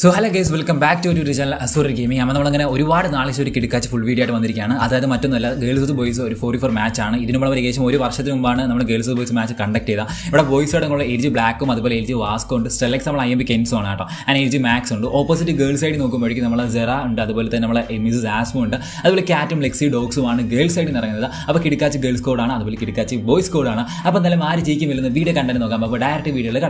so hello guys welcome back to ഒരു channel Azure gaming അപ്പോൾ നമ്മളങ്ങനെ ഒരുപാട് നാളെ ഒരു കിടക്കാച്ച് ഫുൾ വീഡിയോ ആയിട്ട് വന്നിരിക്കുകയാണ് അതായത് മറ്റൊന്നുമല്ല ഗേൾസ് ബോയ്സ് ഒരു ഫോർട്ടി ഫോർ മാച്ച് ആണ് ഇതിന് നമ്മൾ ഏകദേശം ഒരു വർഷത്തിന് മുമ്പാണ് നമ്മൾ ഗേൾസ് ബോയ്സ് മാച്ച് കണ്ടക്ട് ചെയ്ത ഇവിടെ ബോയ്സ് അടങ്ങുള്ള എൽ ജി ബ്ലാക്കും അതുപോലെ എൽ ജി വാസ്കോ ഉണ്ട് സ്റ്റെലക്സ് നമ്മൾ ഐ എം ബി കെൻസും ആണ് കേട്ടോ ആൻഡ് എൽ ജി മാക്സ് ഉണ്ട് ഓപ്പോസിറ്റ് ഗേൾസ് സൈഡ് നോക്കുമ്പോഴേക്കും നമ്മൾ സെറ ഉണ്ട് അതുപോലെ തന്നെ നമ്മളെ മിസസ് ആസ്മോ ഉണ്ട് അതുപോലെ ക്യാറ്റും ലെക്സി ഡോഗ്സും ആണ് ഗേൾസ് സൈഡിൽ നിന്ന് ഇറങ്ങുന്നത് അപ്പോൾ കിടക്കാച്ച് ഗേൾസ് കോഡാണ് അതുപോലെ കിടക്കാച്ച് ബോയ്സ് കോഡാണ് അപ്പോൾ എന്തായാലും ആര് ജയിക്കും വരുന്ന വീഡിയോ കണ്ടന്റ് നോക്കാം അപ്പോൾ ഡയറക്റ്റ് വീഡിയോയിൽ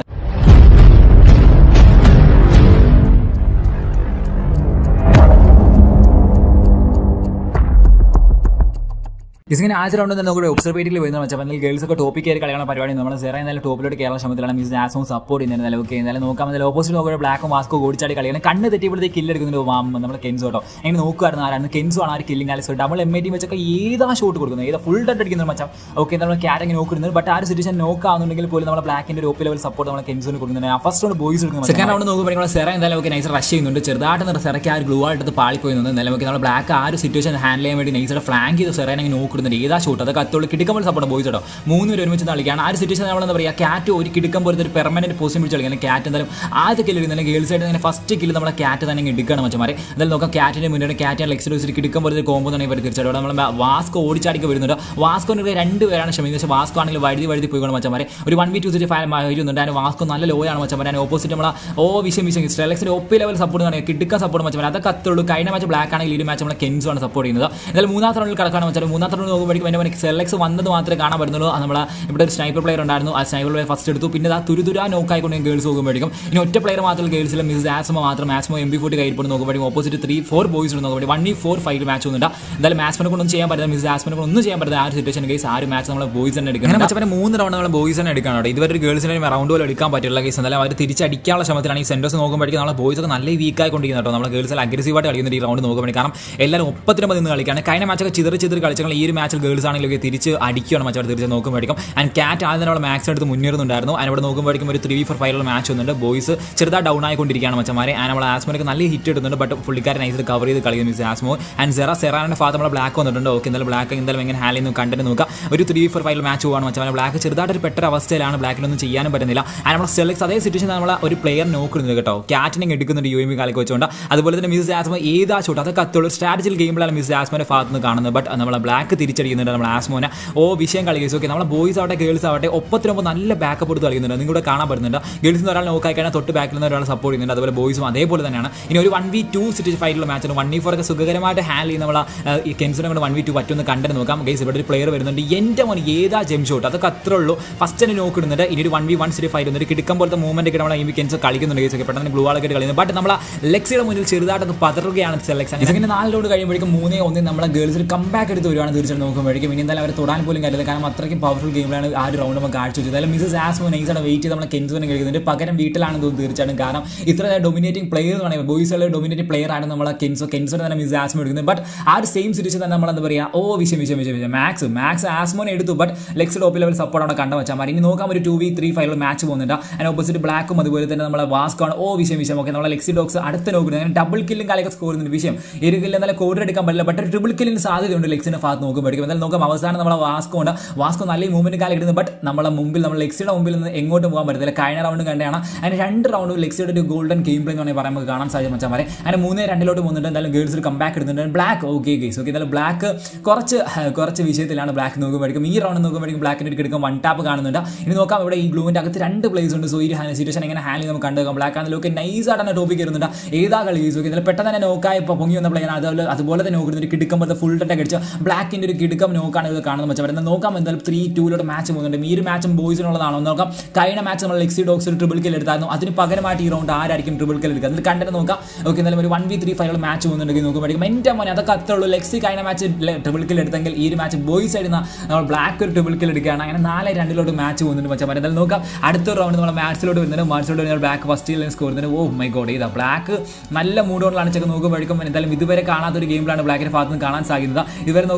ഇങ്ങനെ ആഴ്ച റൗണ്ട് തന്നെ നമുക്ക് ഒബ്സർവേറ്റീവിൽ വരുന്ന വെച്ചാൽ അല്ലെങ്കിൽ ഗേൾസ് ഒക്കെ ടോപ്പിക് കയറി കളിക്കുന്ന പരിപാടി നമ്മൾ സെറ എന്നാലും ടോപ്പിലോട്ട് കേരള ശ്രമത്തിലാണ് മിസ് ആസവും സപ്പോർട്ട് ചെയ്യുന്നത് നിലവൊക്കെ എന്നാലും നോക്കാം അതിൽ ഓപ്പോസിറ്റ് നോക്കുമ്പോൾ ബ്ലാക്കും വാസ്കോ ഓടിച്ചാടി കളിയാണ് കണ്ണ് തെറ്റിയപ്പോഴത്തേക്ക് കില്ല് എടുക്കുന്നുണ്ട് വാം നമ്മുടെ കെൻസോ കേട്ടോ അങ്ങനെ നോക്കുമായിരുന്നു ആരാണ് കെൻസോ ആണ് ആ ഒരു killing Alice double M A T വെച്ചൊക്കെ ഏതാ ഷോട്ട് കൊടുക്കുന്നത് ഏതാ ഫുൾ ടട്ട് അടിക്കുന്നത് മച്ചാം ഓക്കെ നമ്മൾ ക്യാരങ്ങനെ നോക്കുന്നത് ബട്ട് ആ ഒരു സിറ്റുവേഷൻ നോക്കാവുന്നുണ്ടെങ്കിൽ പോലും നമ്മൾ ബ്ലാക്കിന്റെ ഒരു ഒപ്പി ലെവൽ സപ്പോർട്ട് നമ്മൾ കെൻസോന് കൊടുക്കുന്നുണ്ട് ഫസ്റ്റ് റൗണ്ട് ബോയ്സ് എടുക്കുന്നത് സെക്കൻഡ് റൗണ്ട് നോക്കുമ്പോൾ നമ്മൾ സെറ എന്തായാലും ഒക്കെ നൈസ് റഷ് ചെയ്യുന്നുണ്ട് ചെറുതായിട്ട് സെറയ്ക്ക് ആ ഒരു ഗ്ലൂ ആയിട്ട് പാളിപ്പോയി നിന്ന് നിലവിൽ നമ്മൾ ബ്ലാക്ക് ആ ഒരു സിറ്റുവേഷൻ ഹാൻഡിൽ ചെയ്യാൻ വേണ്ടി നൈസായിട്ട് ഫ്ലാങ്ക് ചെയ്ത് സെറേനെ നോക്കുന്നുണ്ട് ഏതാ ഷോട്ട് അതൊക്കെ അത്തോളം കിടക്കുമ്പോൾ സപ്പോർട്ട് ബോയ്സ് കേട്ടോ മൂന്ന് പേര് ഒരുമിച്ച് കളിക്കുകയാണ് ആ ഒരു സിറ്റുവേഷൻ നമ്മൾ എന്താ പറയുക ക്യാറ്റ് ഒരു കിടക്കം പോലത്തെ ഒരു പെർമനന്റ് പോസ്റ്റ് പിടിച്ച് കളിക്കുന്നത് ക്യാറ്റ് എന്തായാലും ആദ്യ കില്ല് ഇടുന്നില്ല ഗേൾസ് ആയിട്ട് തന്നെ ഫസ്റ്റ് കില്ല് നമ്മളെ ക്യാറ്റ് തന്നെ എടുക്കുകയാണ് മച്ചമാരെ എന്തായാലും നോക്കാം ക്യാറ്റിന്റെ മുന്നേ ക്യാറ്റ് ലെക്സിൽ കിടക്കം പോലത്തെ കോമ്പോ തന്നെ ഇവർ തീർച്ചയായിട്ടും നമ്മൾ വാസ്കോ ഓടിച്ചാടിക്ക് വരുന്നുണ്ട് വാസ്കോന്റെ രണ്ട് പേരാണ് ശ്രമിക്കുന്നത് പക്ഷേ വാസ്കോ ആണെങ്കിൽ വഴുതി വഴുതി പോയിക്കൊണ്ട് മച്ചമാരെ ഒരു one V two city file വരുന്നുണ്ട് അതിന് വാസ്കോ നല്ല ലോ ആണ് മച്ചമാരെ അതിന് ഓപ്പോസിറ്റ് നമ്മളെ ഓ വിഷയം വിഷയം സ്ട്രെലക്സിന്റെ ഒപ്പി ലെവൽ സപ്പോർട്ട് ആണ് കിടക്ക സപ്പോർട്ട് മച്ചമാരെ അതൊക്കെ അത്തുള്ളൂ കഴിഞ്ഞ മാച്ച് ബ്ലാക്ക് ആണെങ്കിൽ ഈ മാച്ച് നമ്മളെ കെൻസോ ആണ് സപ്പോർട്ട് ചെയ്യുന്നത് എന്തായാലും മൂന്നാമത്തെ റൗണ്ടിൽ കിടക്കാണ് വെച്ചാൽ മൂന്നാമത്തെ റൗണ്ട് നോക്കുമ്പോഴേക്കും എൻ്റെ സെലക്സ് വന്നത് മാത്രമേ കാണാൻ പറ്റുന്നുള്ളൂ അത് നമ്മളെ ഇവിടെ ഒരു സ്നൈപ്പർ പ്ലെയർ ഉണ്ടായിരുന്നു ആ സ്നൈപ്പർ പ്ലെയർ ഫസ്റ്റ് എടുത്തു പിന്നെ ആ തുരുതുരാ നോക്കായിക്കൊണ്ട് ഗേൾസ് നോക്കുമ്പോഴേക്കും ഇനി ഒറ്റ പ്ലെയർ മാത്രം ഗേൾസിലെ മിസ് ആസ്മോ മാത്രം മാസ്മോ എം ബി ഫോർട്ടി കയ്യിൽ നോക്കുമ്പോഴേക്കും ഓപ്പോസിറ്റ് ത്രീ ഫോർ ബോയ്സ് നോക്കുമ്പോൾ വൺ ഈ ഫോർ ഫൈവ് മാച്ച് ഒന്നുണ്ട് എന്തായാലും മാസ്മിനെ കൊണ്ടൊന്നും ചെയ്യാൻ പറ്റില്ല മിസ് ആസ്മിനെ കൊണ്ട് ഒന്നും ചെയ്യാൻ പറ്റില്ല ആ ഒരു സിറ്റുവേഷൻ കേസ് ആ ഒരു മാച്ച് നമ്മൾ ബോയ്സ് തന്നെ എടുക്കണം അങ്ങനെ മൂന്ന് റൗണ്ട് നമ്മൾ ബോയ്സ് തന്നെ എടുക്കണം കേട്ടോ ഇതുവരെ ഒരു ഗേൾസിനെ റൗണ്ട് പോലും എടുക്കാൻ പറ്റില്ല കേസ് എന്തായാലും അവർ തിരിച്ചടിക്കാനുള്ള ശ്രമത്തിലാണ് ഈ സെൻറ്റേഴ്സ് നോക്കുമ്പോഴേക്കും നമ്മളെ ബോയ്സ് ഒക്കെ നല്ല വീക്കായി കൊണ്ടിരിക്കുന്നത് കേട്ടോ നമ്മൾ ഗേൾസിൽ അഗ്രസീവായിട്ട് കളിക്കുന്ന ഈ റൗണ്ട് നോക്കുമ്പോൾ കാരണം എല്ലാവരും ഒപ്പത്തിനൊപ്പം നിന്ന് കളിക്കുകയാണ് കഴിഞ്ഞ മാച്ചൊക്കെ ചിതറി ചിതറി കളിച്ചാൽ ഈ ഒരു മാച്ചിൽ ഗേൾസ് ആണെങ്കിലും തിരിച്ച് അടിക്കുകയാണ് മച്ചാർ തിരിച്ച് നോക്കുമ്പോഴേക്കും ആൻഡ് ക്യാറ്റ് ആദ്യം തന്നെ മാക്സ് എടുത്ത് മുന്നേറുന്നുണ്ടായിരുന്നു അതിന് ഇവിടെ നോക്കുമ്പോഴേക്കും ഒരു ത്രീ ഫോർ ഫൈവിലുള്ള മാച്ച് വന്നിട്ടുണ്ട് ബോയ്സ് ചെറുതായി ഡൗൺ ആയിക്കൊണ്ടിരിക്കുകയാണ് മച്ചമാരെ ആൻഡ് നമ്മൾ ആസ്മോനൊക്കെ നല്ല ഹിറ്റ് ഇടുന്നുണ്ട് ബട്ട് പുള്ളിക്കാരൻ നൈസിൽ കവർ ചെയ്ത് കളിക്കുന്ന മിസ് ആസ്മോ ആൻഡ് സെറ സെറാൻ്റെ ഭാഗത്ത് നമ്മൾ ബ്ലാക്ക് വന്നിട്ടുണ്ട് ഓക്കെ എന്തായാലും ബ്ലാക്ക് എന്തായാലും എങ്ങനെ ഹാൻഡിൽ നിന്ന് കണ്ടിട്ട് നോക്കുക ഒരു ത്രീ ഫോർ ഫൈവ് മാച്ച് പോകാണ് മച്ചമാരെ ബ്ലാക്ക് ചെറുതായിട്ട് ഒരു പെട്ട അവസ്ഥയിലാണ് ബ്ലാക്കിനൊന്നും ചെയ്യാനും പറ്റുന്നില്ല ആൻഡ് നമ്മൾ സെലക്സ് അതേ സിറ്റുവേഷൻ നമ്മൾ ഒരു പ്ലെയർ നോക്കുന്നുണ്ട് കേട്ടോ ക്യാറ്റിനെ എടുക്കുന്നുണ്ട് യു എം ബി കളിക്ക് വെച്ചുകൊണ്ട് അതുപോലെ തന്നെ മിസ് ആസ്മോ ഏതാ ഷോട്ട് അതൊക്കെ അത്തുള്ള സ്ട്രാറ്റജിൽ ഗെയിമിലാണ് മിസ് ആസ്മോന്റെ ഭാഗത്ത് നിന്ന് കാണുന്നത് ബട്ട് നമ്മൾ ബ്ലാക്ക് തിരിച്ചടിക്കുന്നുണ്ട് നമ്മൾ ആസ്മോനെ ഓ വിഷയം കളിക്കുക ഓക്കെ നമ്മളെ ബോയ്സ് ആവട്ടെ ഗേൾസ് ആവട്ടെ ഒപ്പത്തിനൊപ്പം നല്ല ബാക്കപ്പ് എടുത്ത് കളിക്കുന്നുണ്ട് നിങ്ങളുടെ കാണാൻ പറ്റുന്നുണ്ട് ഗേൾസിൽ നിന്ന് ഒരാൾ നോക്കായി കഴിഞ്ഞാൽ തൊട്ട് ബാക്കിൽ നിന്ന് ഒരാൾ സപ്പോർട്ട് ചെയ്യുന്നുണ്ട് അതുപോലെ ബോയ്സും അതേപോലെ തന്നെയാണ് ഇനി ഒരു വൺ വി ടു സിറ്റി ഫൈറ്റിലുള്ള മാച്ചാണ് വൺ വി ഫോർ ഒക്കെ സുഖകരമായിട്ട് ഹാൻഡിൽ ചെയ്യുന്ന നമ്മളെ ഈ കെൻസിനെ കൊണ്ട് വൺ വി ടു പറ്റുമെന്ന് കണ്ടിട്ട് നോക്കാം ഗേസ് ഇവിടെ ഒരു പ്ലെയർ വരുന്നുണ്ട് എൻ്റെ മോൻ ഏതാ ജെം ഷോട്ട് അതൊക്കെ അത്രേ ഉള്ളൂ ഫസ്റ്റ് തന്നെ നോക്കിടുന്നുണ്ട് ഇനി ഒരു one v one city fight വന്നിട്ട് കിടക്കം പോലത്തെ മൂവ്മെന്റ് ഒക്കെ നമ്മൾ ഈ കെൻസ് കളിക്കുന്നുണ്ട് ഗേസ് ഒക്കെ പെട്ടെന്ന് ബ്ലൂ ആളൊക്കെ കളിക്കുന്നത് ബട്ട് നമ്മൾ ലെക്സിയുടെ മുന്നിൽ ചെറുതായിട്ടൊന്ന് പതറുകയാണ് സെലക്ഷൻ ഇതിങ്ങനെ നാല് റൗണ്ട് കഴിയുമ്പോഴേക്കും മൂന്നേ ഒന്നേ നമ്മളെ ഗേൾസിൽ കമ്പാക്ക് എടുത്ത് വരുവാണ് തീർച്ചയായിട്ടും നോക്കുമ്പോഴേക്കും ഇനി എന്തായാലും അവർ തൊടാൻ പോലും കാര്യമില്ല കാരണം അത്രയ്ക്കും പവർഫുൾ ഗെയിമിലാണ് ആ ഒരു റൗണ്ട് നമുക്ക് കാഴ്ച വെച്ചത് അല്ലെങ്കിൽ മിസസ് ആസ്മോ നൈസാണ് വെയിറ്റ് ചെയ്ത് നമ്മളെ കെൻസുവിനെ കളിക്കുന്നുണ്ട് പകരം വീട്ടിലാണ് തോന്നുന്നു തീർച്ചയായിട്ടും കാരണം ഇത്ര ഡൊമിനേറ്റിംഗ് പ്ലെയർ എന്ന് പറയുമ്പോൾ ബോയ്സുള്ള ഡൊമിനേറ്റിംഗ് പ്ലെയർ ആണ് നമ്മളെ കെൻസോ കെൻസോനെ തന്നെ മിസ് ആസ്മോ എടുക്കുന്നത് ബട്ട് ആ ഒരു സെയിം സിറ്റുവേഷൻ തന്നെ നമ്മൾ എന്താ പറയുക ഓ വിഷയം വിഷയം വിഷയം വിഷയം മാക്സ് മാക്സ് ആസ്മോനെ എടുത്തു but Lex top level support അവിടെ കണ്ടു വെച്ചാൽ മതി ഇനി നോക്കാം ഒരു two v three five match പോകുന്നുണ്ട് അതിന് ഓപ്പോസിറ്റ് ബ്ലാക്കും അതുപോലെ തന്നെ നമ്മളെ വാസ്കാണ് ഓ വിഷയം വിഷയം ഓക്കെ നമ്മളെ ലെക്സി ഡോക്സ് അടുത്ത് നോക്കുന്നത് അങ്ങനെ ഡബിൾ കില്ലും കാലൊക്കെ സ്കോർ ചെയ്യുന്ന വിഷയം ഒരു കില്ല് എന്നാലും കോഡർ എടുക്കാൻ പറ്റില്ല ബട്ട് ട്രിപ്പിൾ കില്ലിന് സാധ്യതയുണ്ട് ലെക്സിന്റെ ഭാഗത്ത് നോക്കുമ്പോഴേക്കും എന്തായാലും നോക്കാം അവസാനം നമ്മളെ വാസ്കോ ഉണ്ട് വാസ്കോ നല്ല മൂവ്മെന്റ് കാലം ഇടുന്നത് ബട്ട് നമ്മളെ മുമ്പിൽ നമ്മൾ ലെക്സിയുടെ മുമ്പിൽ നിന്ന് എങ്ങോട്ടും പോകാൻ പറ്റത്തില്ല കഴിഞ്ഞ റൗണ്ട് കണ്ടാണ് അതിന് രണ്ട് റൗണ്ട് ലെക്സിയുടെ ഒരു ഗോൾഡൻ ഗെയിം പ്ലേ എന്ന് പറയാൻ നമുക്ക് കാണാൻ സാധിക്കും മച്ചാൻ വരെ അതിന് മൂന്നേ രണ്ടിലോട്ട് പോകുന്നുണ്ട് എന്തായാലും ഗേൾസ് ഒരു കമ്പാക്ക് എടുക്കുന്നുണ്ട് ബ്ലാക്ക് ഓക്കെ ഗേസ് ഓക്കെ എന്തായാലും ബ്ലാക്ക് കുറച്ച് കുറച്ച് വിഷയത്തിലാണ് ബ്ലാക്ക് നോക്കുമ്പോഴേക്കും ഈ റൗണ്ട് നോക്കുമ്പോഴേക്കും ബ്ലാക്കിൻ്റെ ഒരു കിടക്കും വൺ ടാപ്പ് കാണുന്നുണ്ട് ഇനി നോക്കാം ഇവിടെ ഈ ഗ്ലൂവിൻ്റെ അകത്ത് രണ്ട് പ്ലേസ് ഉണ്ട് സോ ഈ സിറ്റുവേഷൻ എങ്ങനെ ഹാൻഡിൽ നമുക്ക് കണ്ടുപോകാം ബ്ലാക്ക് ആണെങ്കിലും ഒക്കെ നൈസ് ആയിട്ടാണ് ടോപ്പിക് വരുന്നുണ്ട് ഏതാ കളി ഗേസ് ഓക്കെ എന്തായാലും പെട്ടെന്ന് തന്നെ നോക്കായി ഇപ്പോൾ പൊങ്ങി വന്ന പ്ലെയർ അതുപോലെ അതുപോലെ തന്നെ നോക്കുന്നത് ഒരു കിടക്കം പോലത്തെ ഫുൾ ടെറ്റ് അടിച്ച ബ്ലാക്കിൻ്റെ ഒരു കിടക്കം നോക്കാണ് ഇത് കാണുന്നത് വെച്ചാൽ വരുന്നത് നോക്കാം എന്തായാലും ത്രീ ടൂലോട്ട് മാച്ച് പോകുന്നുണ്ട് ഈ ഒരു മാച്ചും ബോയ്സിനുള്ളതാണോ നോക്കാം കഴിഞ്ഞ മാച്ച് നമ്മൾ ലെക്സി ഡോക്സ് ഒരു ട്രിപ്പിൾ കിൽ എടുത്തായിരുന്നു അതിന് പകരമായിട്ട് ഈ റൗണ്ട് ആരായിരിക്കും ട്രിപ്പിൾ കിൽ എടുക്കുക അതിൽ കണ്ടിട്ട് നോക്കാം ഓക്കെ എന്തായാലും ഒരു one v three five match പോകുന്നുണ്ടെങ്കിൽ നോക്കുമ്പോഴേക്കും എൻ്റെ മോനെ അതൊക്കെ അത്രേ ഉള്ളൂ ലെക്സി കഴിഞ്ഞ മാച്ച് ട്രിപ്പിൾ കിൽ എടുത്തെങ്കിൽ ഈ ഒരു മാച്ച് ബോയ്സ് ആയിരുന്നു നമ്മൾ ബ്ലാക്ക് ഒരു ട്രിപ്പിൾ കിൽ എടുക്കുകയാണ് അങ്ങനെ നാല് രണ്ടിലോട്ട് മാച്ച് പോകുന്നുണ്ട് വെച്ചാൽ എന്തായാലും നോക്കാം അടുത്ത റൗണ്ട് നമ്മൾ മാച്ചിലോട്ട് വരുന്നത് മാച്ചിലോട്ട് വരുന്നത് ബ്ലാക്ക് ഫസ്റ്റ് സ്കോർ ചെയ്യുന്നത് ഓ മൈ ഗോഡ് ഇതാ ബ്ലാക്ക് നല്ല മൂഡോണിലാണ് ചെക്ക് നോക്കുമ്പോഴേക്കും എന്തായാലും ഇതുവരെ കാണാത്ത ഒരു ഗെയിമിലാണ് ബ്ലാക്കിന്റെ ഭാഗത്ത് നിന്ന് കാണാൻ സാധിക്കുന്നത് ഇതുവരെ നോക്കുമ്പോഴേക്കും ആദ്യം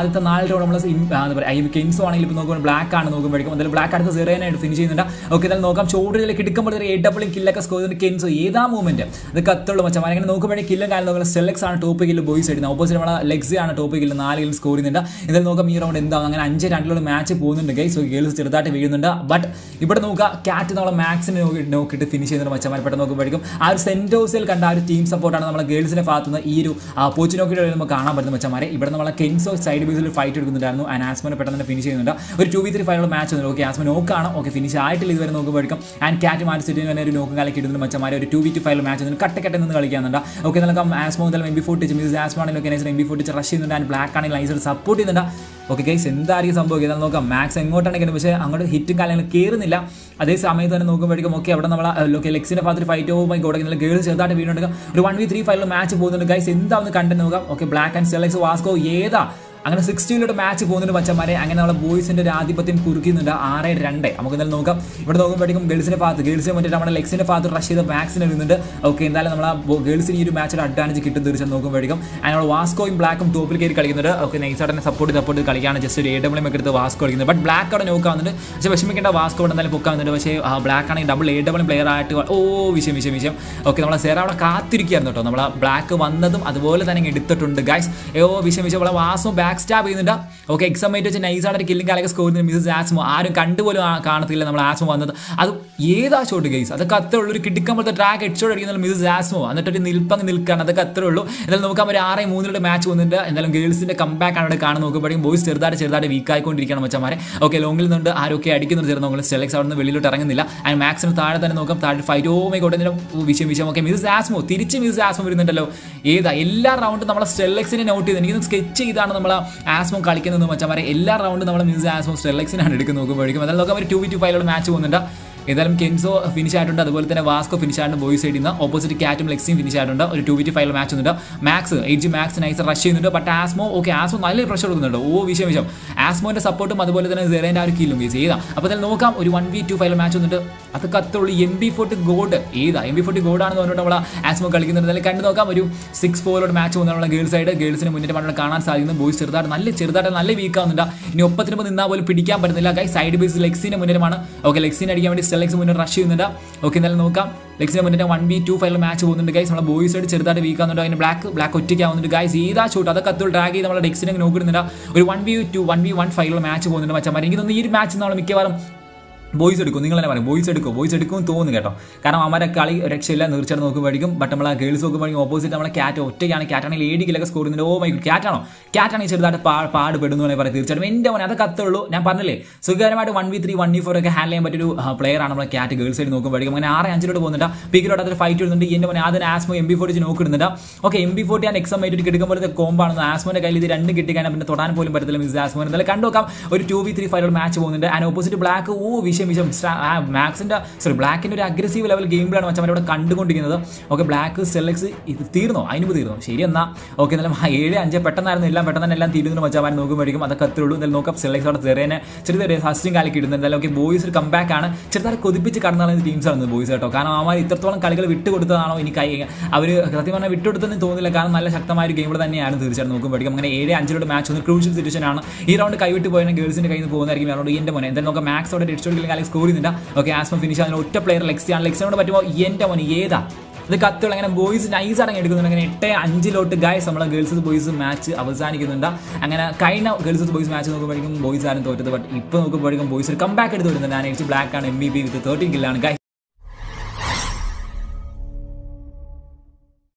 ആദ്യത്തെ നാല് റൗണ്ട് നമ്മൾ എന്താ പറയുക കെൻസോ ആണെങ്കിൽ ഇപ്പോൾ നോക്കുമ്പോൾ ബ്ലാക്ക് ആണ് നോക്കുമ്പോഴേക്കും എന്തായാലും ബ്ലാക്ക് അടുത്ത സെറേനായിട്ട് ഫിനിഷ് ചെയ്യുന്നുണ്ട് ഓക്കെ എന്തായാലും നോക്കാം ഷോൾഡറിൽ കിടക്കുമ്പോൾ ഒരു എയ്റ്റ് ഡബിളും കില്ലൊക്കെ സ്കോർ ചെയ്യുന്ന കെൻസോ ഏതാ മൂവ്മെന്റ് അത് കത്തുള്ളൂ മച്ചാൻ അങ്ങനെ നോക്കുമ്പോഴേ കില്ലും കാലം നോക്കുന്നത് സെലക്സ് ആണ് ടോപ്പ് കില്ല് ബോയ്സ് ഇടുന്നത് ഓപ്പോസിറ്റ് നമ്മളെ ലെഗ്സ് ആണ് ടോപ്പ് കില്ല് നാല് കില്ല് സ്കോർ ചെയ്യുന്നുണ്ട് എന്തായാലും നോക്കാം ഈ റൗണ്ട് എന്താ അങ്ങനെ അഞ്ച് രണ്ടിലുള്ള മാച്ച് പോകുന്നുണ്ട് ഗൈസ് സോ ഗേൾസ് ചെറുതായിട്ട് വീഴുന്നുണ്ട് ബട്ട് ഇവിടെ നോക്കുക ക്യാറ്റ് നമ്മളെ മാക്സിനെ നോക്കി നോക്കിയിട്ട് ഫിനിഷ് ചെയ്യുന്നുണ്ട് മച്ചന്മാർ പെട്ടെന്ന് നോക്കുമ്പോഴേക്കും ആ ഒരു സെന്റോസിൽ കണ്ട ആ ഒരു ടീം സപ്പോർട്ടാണ് നമ്മളെ ഗേൾസിന്റെ ഭാഗത്ത് നിന്ന് ഈ ഒരു പോച്ച് നോക്കിയിട്ട് നമുക്ക് കാണാൻ പറ്റുന്ന മച്ചന്മാരെ ഇവിടെ നമ്മളെ കെൻസോ സൈഡ് ബേസിൽ ഫൈറ്റ് എടുക്കുന്നുണ്ടായിരുന്നു ആൻഡ് ആസ്മനെ പെട്ടെന്ന് തന്നെ ഫിനിഷ് ചെയ്യുന്നുണ്ട് ഒരു ടു വി ത്രീ ഫൈനുള്ള മാച്ച് വന്നു ഓക്കെ ആസ്മൻ നോക്കാണ് ഓക്കെ ഫിനിഷ് ആയിട്ടില്ല ഇതുവരെ നോക്കുമ്പോഴേക്കും ആൻഡ് ക്യാറ്റ് മാറ്റി സിറ്റി തന്നെ ഒരു നോക്കും കാലൊക്കെ ഇടുന്ന മച്ചന്മാരെ ഒരു two v two five match വന്നു കട്ട കട്ട നിന്ന് കളിക്കുന്നുണ്ട് ഓക്കെ നമുക്ക് ആസ്മോ മുതൽ M B forty miss Asmo ആണെങ്കിലും എം ബി ഫോർട്ടി റഷ് ചെയ്യുന്നുണ്ട് ആൻഡ് ബ്ലാക്ക് ആണെങ്കിൽ നൈസർ സപ്പോർട്ട് ചെയ്യുന്നുണ്ട് ഓക്കെ ഗൈസ് എന്തായിരിക്കും സംഭവിക്കുക എന്നാൽ നോക്കാം മാക്സ് എങ്ങോട്ടാണെങ്കിലും പക്ഷേ അങ്ങോട്ട് ഹിറ്റും കാര്യങ്ങളും കയറുന്നില്ല അതേ സമയത്ത് തന്നെ നോക്കുമ്പോഴേക്കും ഓക്കെ അവിടെ നമ്മൾ ഓക്കെ ലെക്സിന്റെ ഭാഗത്ത് fight oh my god girls ചെറുതായിട്ട് വീണ്ടുണ്ടെങ്കിൽ ഒരു വൺ വി ത്രീ ഫൈവിൽ മാച്ച് പോകുന്നുണ്ട് ഗൈസ് എന്താണെന്ന് കണ്ടു നോക്കാം ഓക്കെ ബ്ലാക്ക് ആൻഡ് സെലക്സ് വാസ്കോ ഏതാ അങ്ങനെ സിക്സ്റ്റീനിലോട്ട് മാച്ച് പോകുന്നുണ്ട് മച്ചന്മാരെ അങ്ങനെ നമ്മളെ ബോയ്സിന്റെ ഒരു ആധിപത്യം കുറുക്കുന്നുണ്ട് ആറ് രണ്ട് നമുക്ക് എന്തായാലും നോക്കാം ഇവിടെ നോക്കുമ്പോഴേക്കും ഗേൾസിന്റെ ഭാഗത്ത് ഗേൾസിനെ പറ്റിയിട്ട് നമ്മുടെ ലെക്സിന്റെ ഭാഗത്ത് റഷ് ചെയ്ത മാക്സിന് വരുന്നുണ്ട് ഓക്കെ എന്തായാലും നമ്മൾ ഗേൾസിന് ഈ ഒരു മാച്ചിൽ അഡ്വാൻറ്റേജ് കിട്ടും തീർച്ചയായും നോക്കുമ്പോഴേക്കും അതിന് നമ്മൾ വാസ്കോയും ബ്ലാക്കും ടോപ്പിൽ കയറി കളിക്കുന്നുണ്ട് ഓക്കെ നൈസായിട്ട് സപ്പോർട്ട് സപ്പോർട്ട് ചെയ്ത് കളിക്കുകയാണ് ജസ്റ്റ് ഒരു എ ഡബ്ല്യൂ ഒക്കെ എടുത്ത് വാസ്കോ കളിക്കുന്നത് ബട്ട് ബ്ലാക്ക് അവിടെ നോക്കാവുന്നുണ്ട് പക്ഷേ വിഷമിക്കേണ്ട വാസ്കോ അവിടെ എന്തായാലും പൊക്കാവുന്നുണ്ട് പക്ഷേ ബ്ലാക്ക് ആണെങ്കിൽ ഡബിൾ എ ഡബ്ല്യൂ പ്ലെയർ ആയിട്ട് ഓ വിഷയം വിഷയം വിഷയം ഓക്കെ നമ്മളെ സേറ അവിടെ കാത്തിരിക്കുകയായിരുന്നു കേട്ടോ നമ്മളെ ബ്ലാക്ക് വന്നതും അതുപോലെ തന്നെ എടുത്തിട്ടുണ്ട് ഗൈസ് ഓ വിഷയം വിഷയം നമ്മളെ വാസോ ബാക്ക് സ്റ്റാബ് ചെയ്യുന്നുണ്ട് ഓക്കെ എക്സാമേറ്റ് വെച്ച് നൈസായിട്ട് കില്ലിംഗ് കാലൊക്കെ സ്കോർ ചെയ്യുന്ന മിസസ് ആസ്മോ ആരും കണ്ടുപോലും ആ- കാണത്തില്ല നമ്മൾ ആസ്മോ വന്നത് അത് ഏതാ ഷോട്ട് ഗൈസ് അതൊക്കെ അത്രേ ഉള്ളൂ ഒരു കിടക്കാൻ പോലത്തെ ട്രാക്ക് ഹെഡ് ഷോട്ട് അടിക്കുന്ന മിസസ് ആസ്മോ എന്നിട്ട് ഒരു നിൽപ്പങ്ങ് നിൽക്കുകയാണ് അതൊക്കെ അത്രേ ഉള്ളൂ എന്തായാലും നോക്കാം ഒരു ആറ് മൂന്നിലുള്ള മാച്ച് വന്നിട്ടുണ്ട് എന്തായാലും ഗേൾസിന്റെ കമ്പാക്ക് ആണ് ഇവിടെ കാണുന്ന നോക്കുമ്പോഴേക്കും ബോയ്സ് ചെറുതായിട്ട് ചെറുതായിട്ട് വീക്ക് ആയിക്കൊണ്ടിരിക്കണം മച്ചന്മാരെ ഓക്കെ ലോങ്ങിൽ നിന്നുണ്ട് ആരൊക്കെ അടിക്കുന്നുണ്ട് ചെറുത് നോക്കുന്നത് സെലക്സ് അവിടെ നിന്ന് വെളിയിലോട്ട് ഇറങ്ങുന്നില്ല ആൻഡ് മാക്സിന് താഴെ തന്നെ നോക്കാം താഴെ ഫൈറ്റ് ഓ മൈ ഗോഡ് വിഷയം വിഷയം ഓക്കെ മിസസ് ആസ്മോ തിരിച്ച് മിസസ് ആസ്മോ വരുന്നുണ്ടല്ലോ ഏതാ എല്ലാ റൗണ്ടും നമ്മളെ സ്റ്റെല്ലക്സിനെ നോട്ട് ചെയ്ത് എനിക്ക് സ്കെച്ച് ചെയ്താണ് നമ്മൾ ആസ്മോ കളിക്കുന്നത് മച്ചന്മാരെ എല്ലാ റൗണ്ടും നമ്മൾ മിസസ് ആസ്മോ സ്റ്റെല്ലക്സിനാണ് എടുക്കുന്നത് നോക്കുമ്പോഴേക്കും അതായത് നോക്കാം ഒരു ടു വി ടു ഫൈവിലുള്ള മാച്ച് പോകുന്നുണ്ട് ഏതായാലും കെൻസോ ഫിനിഷ് ആയിട്ടുണ്ട് അതുപോലെ തന്നെ വാസ്കോ ഫിനിഷ് ആയിട്ടുണ്ട് ബോയ്സ് സൈഡിൽ നിന്ന് ഓപ്പോസിറ്റ് കാറ്റും ലെക്സിയും ഫിനിഷ് ആയിട്ടുണ്ട് ഒരു ടു വി ഫൈവ് മാച്ച് വന്നിട്ട് Max eight G Max nice rush ചെയ്യുന്നുണ്ട് ബട്ട് ആസ്മോ ഓക്കെ ആസ്മോ നല്ലൊരു പ്രഷർ കൊടുക്കുന്നുണ്ട് ഓ വിഷയം വിഷയം ആസ്മോന്റെ സപ്പോർട്ടും അതുപോലെ തന്നെ സെറേൻ്റെ ആ ഒരു കീലും കേസ് ചെയ്താ അപ്പോൾ തന്നെ നോക്കാം ഒരു one V two five match വന്നിട്ട് അത് കത്തുള്ളൂ എം ബി ഫോർട്ടി ഗോഡ് ഏതാ എം ബി ഫോർട്ടി ഗോഡാണെന്ന് പറഞ്ഞിട്ട് നമ്മൾ ആസ്മോ കളിക്കുന്നുണ്ട് അതിൽ കണ്ടു നോക്കാം ഒരു സിക്സ് ഫോറിലോട്ട് മാച്ച് പോകുന്ന നമ്മളെ ഗേൾസ് സൈഡ് ഗേൾസിന് മുന്നിട്ട് നമ്മൾ കാണാൻ സാധിക്കുന്നു ബോയ്സ് ചെറുതായിട്ട് നല്ല ചെറുതായിട്ട് നല്ല വീക്ക് ആവുന്നുണ്ട് ഇനി ഒപ്പത്തിനൊപ്പം നിന്നാൽ പോലും പിടിക്കാൻ പറ്റുന്നില്ല ഗൈ സൈഡ് ബേസ് ലെക്സിന് മുന്നിലുമാണ് ഓക്കെ ലെക്സിന് അടിക്കാൻ വേണ്ടി സ്റ്റെലക്സ് മുന്നിൽ റഷ് ചെയ്യുന്നുണ്ട് ഓക്കെ എന്നാലും നോക്കാം ലെക്സിന് മുന്നിട്ട് വൺ ബി ടു ഫൈവിൽ മാച്ച് പോകുന്നുണ്ട് ഗൈസ് നമ്മളെ ബോയ്സ് സൈഡ് ചെറുതായിട്ട് വീക്ക് ആവുന്നുണ്ട് അതിന് ബ്ലാക്ക് ബ്ലാക്ക് ഒറ്റയ്ക്ക് ആവുന്നുണ്ട് ഗൈസ് ഏതാ ഷോട്ട് അതൊക്കെ അത്തുൾ ഡ്രാഗ് ചെയ്ത് നമ്മളെ ഡെക്സിനെ നോക്കുന്നുണ്ട് ഒരു one v two one v one ഫൈവിൽ മാച്ച് പോകുന്നുണ്ട് മച്ചാൻ എനിക്ക് തോന്നുന്നു ഈ ഒരു മാച്ച് നമ്മൾ മിക്കവാറും ബോയ്സ് എടുക്കും നിങ്ങൾ തന്നെ പറയും ബോയ്സ് എടുക്കും ബോയ്സ് എടുക്കും എന്ന് തോന്നുന്നു കേട്ടോ കാരണം അവരെ കളി രക്ഷയില്ല തീർച്ചയായിട്ടും നോക്കുമ്പോഴേക്കും ബട്ട് നമ്മളെ ഗേൾസ് നോക്കുമ്പോഴേക്കും ഓപ്പോസിറ്റ് നമ്മളെ ക്യാറ്റ് ഒറ്റയ്ക്കാണ് ക്യാറ്റാണെങ്കിൽ ഏഴ് കിലൊക്കെ സ്കോർ ചെയ്യുന്നുണ്ട് ഓ മൈ ക്യാറ്റാണോ ക്യാറ്റാണെങ്കിൽ ചെറുതായിട്ട് പാ പാടുപെടുന്നു വേണമെങ്കിൽ പറയാം തീർച്ചയായിട്ടും എൻ്റെ മോനെ അതൊക്കെ അത്തുള്ളൂ ഞാൻ പറഞ്ഞില്ലേ സുഖകരമായിട്ട് one v three one v four ഒക്കെ ഹാൻഡിൽ ചെയ്യാൻ പറ്റിയൊരു പ്ലെയർ ആണ് നമ്മളെ ക്യാറ്റ് ഗേൾസ് സൈഡ് നോക്കുമ്പോഴേക്കും അങ്ങനെ ആറ് അഞ്ചിലോട്ട് പോകുന്നുണ്ട് പീക്കിലോട്ട് അതൊരു ഫൈറ്റ് വരുന്നുണ്ട് എൻ്റെ മോനെ ആദ്യം ആസ്മോ എം ബി ഫോർട്ടി നോക്കിടുന്നുണ്ട് ഓക്കെ എം ബി ഫോർട്ടി ഞാൻ എക്സാം ആയിട്ട് കിടക്കുമ്പോഴത്തെ കോമ്പാണ് ആസ്മോന്റെ കയ്യിൽ ഇത് രണ്ടും കിട്ടിക്കഴിഞ്ഞാൽ പിന്നെ തൊടാൻ പോലും പറ്റത്തില്ല മിസ് ആസ്മോ എന്തായാലും കണ്ടു നോക്കാം ഒരു two v three five match പോകുന്നുണ്ട് ആൻഡ് ഓപ്പോസിറ്റ് ബ്ലാക്ക് ഓ വിഷയം വിഷയം മാക്സിന്റെ സോറി ബ്ലാക്കിന്റെ ഒരു അഗ്രസീവ് ലെവൽ ഗെയിം പ്ലാണ് മച്ചാൻ ഇവിടെ കണ്ടുകൊണ്ടിരിക്കുന്നത് ഓക്കെ ബ്ലാക്ക് സെലക്സ് ഇത് തീർന്നോ അതിന് തീർന്നോ ശരി എന്നാ ഓക്കെ എന്നാലും ആ ഏഴ് അഞ്ച് പെട്ടെന്നായിരുന്നു എല്ലാം പെട്ടെന്ന് തന്നെ എല്ലാം തീരുന്നു മച്ചാൻ നോക്കുമ്പോഴേക്കും അതൊക്കെ അത്രേ ഉള്ളൂ എന്തായാലും നോക്കാം സെലക്സ് അവിടെ ചെറിയ ചെറിയ ചെറിയ ഫസ്റ്റും കാലിക്ക് ഇടുന്നത് എന്തായാലും ഓക്കെ ബോയ്സ് ഒരു കമ്പാക്ക് ആണ് ചെറുതായി കൊതിപ്പിച്ച് കടന്നു ടീംസ് ആണ് ബോയ്സ് കേട്ടോ കാരണം അവന്മാർ ഇത്രത്തോളം കളികൾ വിട്ടുകൊടുത്തതാണോ എനിക്ക് അവർ സത്യം പറഞ്ഞാൽ വിട്ടുകൊടുത്തെന്ന് തോന്നില്ല കാരണം നല്ല ശക്തമായ ഒരു ഗെയിം തന്നെയാണ് തീർച്ചയായിട്ടും നോക്കുമ്പോഴേക്കും അങ്ങനെ ഏഴ് അഞ്ചിലോട്ട് മാച്ച് ഒന്ന് ക്രൂഷ്യൽ സിറ്റുവേഷൻ ആണ് ഈ റൗണ്ട് കൈവിട്ട് പോയ ഗേൾസിന്റെ കയ്യിൽ നിന്ന് പോകുന്നതായിരിക്കും അതുകൊണ്ട് എൻ്റെ മോനെ എന്തായാലും നോക്കാം മാക്സ് അവിടെ ഡിസ്റ്റോഡിൽ കാലം സ്കോർ ചെയ്യുന്നുണ്ട് ഓക്കെ ആസ്മ ഫിനിഷ് ആകുന്ന ഒറ്റ പ്ലെയർ ലെക്സ് ആണ് ലെക്സിനോട് പറ്റുമ്പോൾ എൻ്റെ മോനെ ഏതാ ഇത് കത്തുകൾ അങ്ങനെ ബോയ്സ് നൈസ് അടങ്ങി എടുക്കുന്നുണ്ട് അങ്ങനെ എട്ട് അഞ്ചിലോട്ട് ഗായ്സ് നമ്മളെ ഗേൾസ് ബോയ്സ് മാച്ച് അവസാനിക്കുന്നുണ്ട് അങ്ങനെ കഴിഞ്ഞ ഗേൾസ് ബോയ്സ് മാച്ച് നോക്കുമ്പോഴേക്കും ബോയ്സ് ആരും തോറ്റത് ബട്ട് ഇപ്പോൾ നോക്കുമ്പോഴേക്കും ബോയ്സ് ഒരു കമ്പാക്ക് എടുത്ത് വരുന്നുണ്ട് ഞാൻ എച്ച് ബ്ലാക്ക് ആണ് M V P with thirteen കില്ലാണ് ഗായ്